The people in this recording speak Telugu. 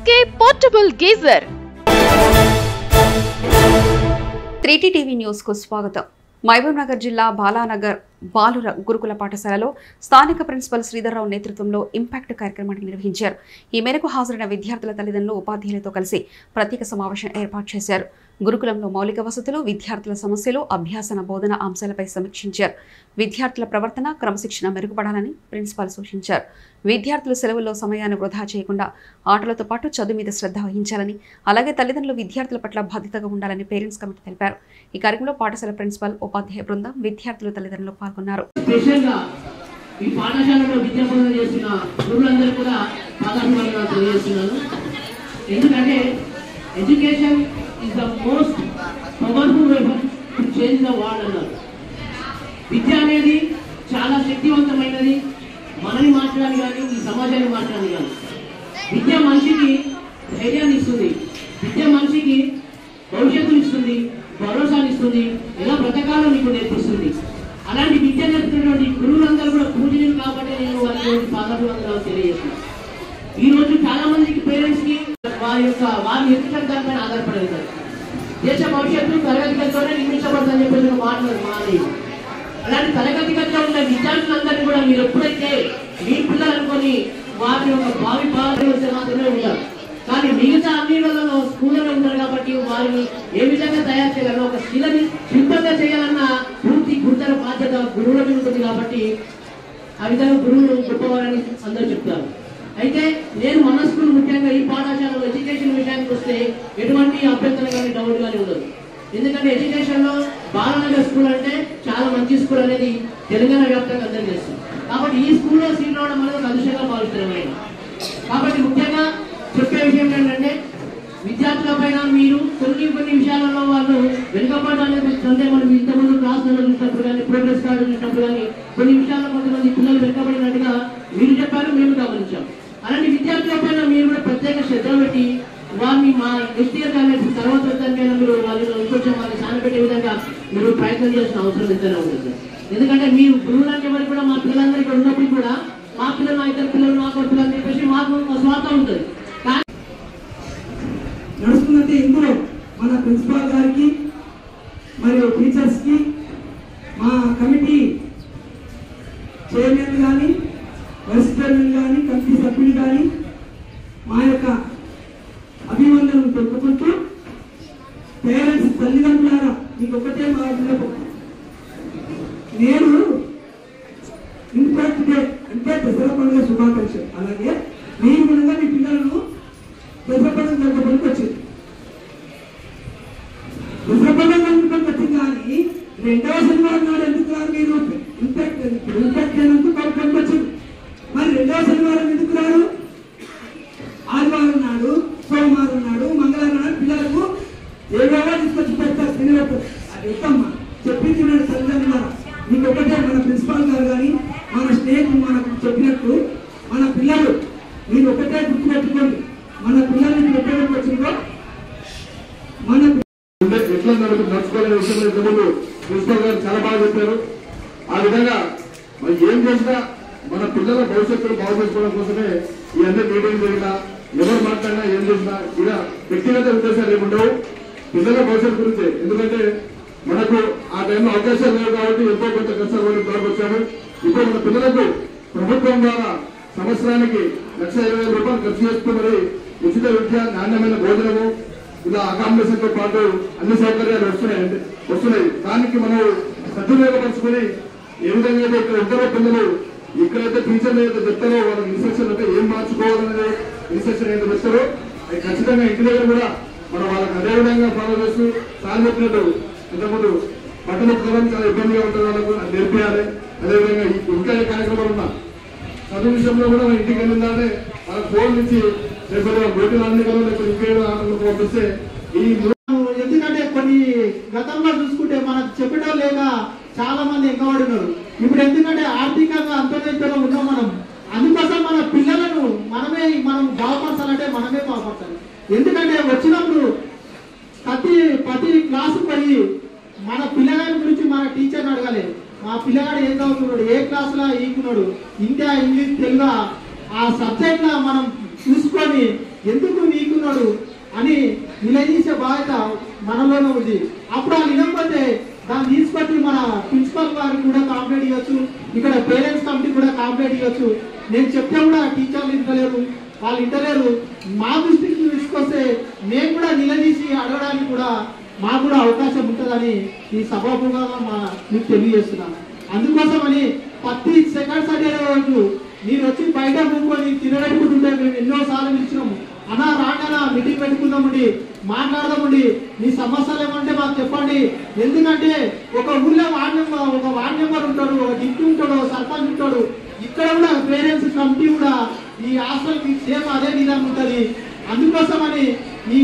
SK portable geyser three T TV న్యూస్కు స్వాగతం మహబూబ్ నగర్ జిల్లా బాలానగర్ బాలుర గురుకుల పాఠశాలలో స్థానిక ప్రిన్సిపల్ శ్రీధర్రావు నేతృత్వంలో ఇంపాక్ట్ కార్యక్రమాన్ని నిర్వహించారు ఈ మేరకు హాజరైన విద్యార్థుల తల్లిదండ్రులు ఉపాధ్యాయులతో కలిసి ప్రత్యేక సమావేశం ఏర్పాటు చేశారు గురుకులంలో మౌలిక వసతులు విద్యార్థుల సమస్యలు అభ్యాసన బోధన అంశాలపై సమీక్షించారు విద్యార్థుల ప్రవర్తన క్రమశిక్షణ మెరుగుపడాలని ప్రిన్సిపాల్ సూచించారు విద్యార్థులు సెలవుల్లో సమయాన్ని వృధా చేయకుండా ఆటలతో పాటు చదువు మీద శ్రద్ధ వహించాలని అలాగే తల్లిదండ్రులు విద్యార్థుల పట్ల బాధ్యతగా ఉండాలని పేరెంట్స్ కమిటీ తెలిపారు ఈ కార్యక్రమంలో పాఠశాల ప్రిన్సిపాల్ ఉపాధ్యాయ బృందం విద్యార్థులు తల్లిదండ్రులు పాల్గొన్నారు స్పెషల్ గా ఈ పాఠశాలలో విద్యా బోధన చేసిన గురువులందరూ కూడా పాదాభివందనాలు తెలియజేస్తున్నాను ఎందుకంటే education is the most powerful weapon to change the world అన్నారు విద్య అనేది చాలా శక్తివంతమైనది మనని మార్చడానికి కానీ ఈ సమాజాన్ని మార్చడానికి కానీ విద్య మనిషికి ధైర్యాన్ని ఇస్తుంది విద్య మనిషికి భవిష్యత్తుని ఇస్తుంది భరోసాని ఇస్తుంది ఎలా బ్రతకాలో నీకు నేర్పిస్తుంది అలాంటి విద్య నేర్పుతున్నటువంటి గురువులందరూ కూడా పూజనీయులు కాబట్టి నేను వారికి పాదాభివందనాలు తెలియజేస్తున్నాను ఈ రోజు చాలా మందికి పేరెంట్స్ కి వారి యొక్క వారి ఎదుగుదల దానిపైన ఆధారపడి ఉంటారు దేశ భవిష్యత్తు తరగతి గదిలోనే నిర్మించబడుతుందని చెప్పేసి ఒక మాట ఉన్నది మాది అలాంటి తరగతి గదిలో ఉన్న విద్యార్థులందరినీ కూడా మీరు ఎప్పుడైతే మీ పిల్లలు అనుకొని వారి యొక్క భావి భావి మాత్రమే ఉంటారు కానీ మిగతా అన్ని వాళ్ళలో స్కూల్లో ఉంటారు కాబట్టి వారిని ఏ విధంగా తయారు చేయాలన్న ఒక శిలని శిల్పంగా చేయాలన్న పూర్తి గురుతర బాధ్యత గురువుల మీద ఉంటుంది కాబట్టి ఆ విధంగా గురువులు గొప్పవారని అందరూ చెప్తారు అయితే నేను మన స్కూల్ ముఖ్యంగా ఈ పాఠశాలలో ఎడ్యుకేషన్ విషయానికి వస్తే ఎటువంటి అభ్యంతరం కానీ డౌట్ కానీ ఉండదు ఎందుకంటే ఎడ్యుకేషన్ లో బాలనగర్ స్కూల్ అంటే చాలా మంచి స్కూల్ అనేది తెలంగాణ వ్యాప్తంగా అందరికీ తెలుసు కాబట్టి ఈ స్కూల్లో సీట్ రావడం అనేది ఒక అదృష్టంగా భావిస్తున్నాం కాబట్టి ముఖ్యంగా చెప్పే విషయం ఏంటంటే విద్యార్థుల పైన మీరు కొన్ని కొన్ని విషయాలలో వాళ్ళు వెనుకబాటు అనేది అంటే మనం ఇంతకుముందు క్లాసులలో చూసినప్పుడు కానీ ప్రోగ్రెస్ కార్డు చూసినప్పుడు కానీ కొన్ని విషయాల్లో కొంతమంది పిల్లలు వెనుకబడినట్టుగా మీరు చెప్పారు మేము గమనించాం అలాంటి విద్యార్థుల పైన మీరు కూడా ప్రత్యేక శ్రద్ధ పెట్టి వారిని మా నెక్స్ట్ ఇయర్ కానీ తర్వాత దానికైనా మీరు వాళ్ళు ఇంకొంచెం వాళ్ళని సానపెట్టే విధంగా మీరు ప్రయత్నం చేసిన అవసరం ఎంతైనా ఉంటుంది ఎందుకంటే మీ గురువులకి ఎవరికి కూడా మా పిల్లలందరూ ఇక్కడ ఉన్నప్పుడు కూడా మా పిల్లలు మా ఇద్దరు పిల్లలు మా కొడుకు పిల్లలు అని చెప్పేసి మాకు ఒక స్వార్థం ఉంటుంది కానీ నడుస్తుందంటే ఇందులో మన ప్రిన్సిపాల్ గారికి మరియు టీచర్స్కి మా కమిటీ చైర్మన్ కానీ వైస్ చైర్మన్ కానీ కమిటీ సభ్యులు కానీ మా యొక్క అభివందనం తెలుపుకుంటూ పేరెంట్స్ తల్లిదండ్రులారా మీకు ఒకటే మా విన్నపం నేను ఇంపాక్ట్ డే అంటే దసరా పండుగ శుభాకాంక్షలు అలాగే మీరు కూడా మీ పిల్లలను దసరా పండుగ జరగడానికి వచ్చింది దసరా పండుగ జరగడానికి వచ్చింది కానీ రెండవ శనివారం నాడు ఎందుకు రారు మీరు ఇంపాక్ట్ ఇంపాక్ట్ అయినందుకు కార్యక్రమం వచ్చింది మరి రెండవ శనివారం ఎందుకు రారు ఆదివారం నాడు సోమవారం నాడు మంగళవారం నాడు పిల్లలకు ఏవేవో తీసుకొచ్చి పెడతారు తినబెట్టారు అది ఎత్తమ్మా చెప్పింది నాడు తల్లిదండ్రులారా మీకు ఒకటే మన ప్రిన్సిపాల్ గారు కానీ మన స్నేహితులు మనకు చెప్పినట్టు మన పిల్లలు మీరు ఒకటే గుర్తుపెట్టుకోండి మన పిల్లల్ని పెట్టడానికి వచ్చిందో మన అంటే ఎట్లా నడుపు నడుచుకోవాలనే విషయంలో ఇంతకుముందు ప్రిన్సిపల్ గారు చాలా బాగా చెప్పారు ఆ విధంగా మరి ఏం చేసినా మన పిల్లల భవిష్యత్తును బాగు చేసుకోవడం కోసమే ఈ అన్ని మీటింగ్ జరిగినా ఎవరు మాట్లాడినా ఏం చేసినా ఇలా వ్యక్తిగత ఉద్దేశాలు ఏముండవు పిల్లల భవిష్యత్తు గురించే ఎందుకంటే మనకు ఆ టైంలో అవకాశాలు లేవు కాబట్టి ఎంతో కొంత కష్టాలు పడి ఇప్పటికి వచ్చాము ఇప్పుడు మన పిల్లలకు ప్రభుత్వం ద్వారా సంవత్సరానికి లక్ష ఇరవై వేల రూపాయలు ఖర్చు చేస్తూ మరి ఉచిత విద్య నాణ్యమైన భోజనము ఇలా అకామిడేషన్ తో పాటు అన్ని సౌకర్యాలు వస్తున్నాయి వస్తున్నాయి దానికి మనం సద్వినియోగపరుచుకొని ఏ విధంగా అయితే ఇక్కడ ఇద్దరు పిల్లలు ఇక్కడైతే టీచర్లు ఏదైతే చెప్తారో వాళ్ళకి ఇన్స్ట్రక్షన్ అంటే ఏం మార్చుకోవాలనేది ఇన్స్ట్రక్షన్ ఏదైతే చెప్తారో అది ఖచ్చితంగా ఇంటి దగ్గర కూడా మనం వాళ్ళకి అదే విధంగా ఫాలో చేస్తూ సార్ చెప్పినట్టు ఇంతకుముందు బట్టలు ఉతకడం చాలా ఇబ్బందిగా ఉంటుంది వాళ్ళకు అది నేర్పియాలి అదేవిధంగా ఈ- ఇంకా ఏ కార్యక్రమాలు ఉన్నా చదువు విషయంలో కూడా మన ఇంటికి వెళ్ళిందంటే వాళ్ళ ఫోన్ నుంచి రేపు బోటి అన్ని కదా లేకపోతే ఇంకేదో ఆటలకు పంపిస్తే ఈ ఎందుకంటే కొన్ని గతంలో చూసుకుంటే మనకు చెప్పడం లేక చాలా మంది ఎంకబడినారు ఇప్పుడు ఎందుకంటే ఆర్థికంగా అంతర్గతంలో ఉన్నాం మనం అందుకోసం మన పిల్లలను మనమే మనం బాగుపరచాలంటే మనమే బాగుపరచాలి ఎందుకంటే వచ్చినప్పుడు ప్రతి ప్రతి క్లాసు పోయి మన పిల్లగాడి గురించి మన టీచర్ని అడగాలి మా పిల్లగాడు ఏం చదువుతున్నాడు ఏ క్లాసులో ఈకున్నాడు ఇండియా ఇంగ్లీష్ తెలుగు ఆ సబ్జెక్ట్ మనం చూసుకొని ఎందుకు నీ వింటున్నారు అని నిలదీసే బాధ్యత మనలోనే ఉంది అప్పుడు వాళ్ళు వినకపోతే దాన్ని తీసుకొచ్చి మన ప్రిన్సిపల్ గారికి కూడా కాంప్లైంట్ ఇవ్వచ్చు ఇక్కడ పేరెంట్స్ కమిటీ కూడా కాంప్లైంట్ ఇవ్వచ్చు నేను చెప్తే కూడా టీచర్లు ఇంటలేరు వాళ్ళు ఇంటలేరు మా దృష్టికి తీసుకొస్తే మేము కూడా నిలదీసి అడగడానికి కూడా మాకు కూడా అవకాశం ఉంటుందని ఈ సభాముఖంగా మా మీకు తెలియజేస్తున్నాను అందుకోసమని ప్రతి సెకండ్ సండే రోజు మీరు వచ్చి బయట కూర్చొని తినబెట్టుకుంటుంటే మేము ఎన్నో సార్లు పిలిచినాము అన్నా రాండనా మీటింగ్ పెట్టుకుందామండి మాట్లాడదామండి మీ సమస్యలు ఏమంటే మాకు చెప్పండి ఎందుకంటే ఒక ఊళ్ళో వార్డ్ నెంబర్ ఒక వార్డ్ నెంబర్ ఉంటాడు ఒక డిప్యూటీ ఉంటాడు ఒక సర్పంచ్ ఉంటాడు ఇక్కడ కూడా పేరెంట్స్ కమిటీ కూడా ఈ హాస్టల్ సేమ్ అదే విధంగా ఉంటుంది అందుకోసమని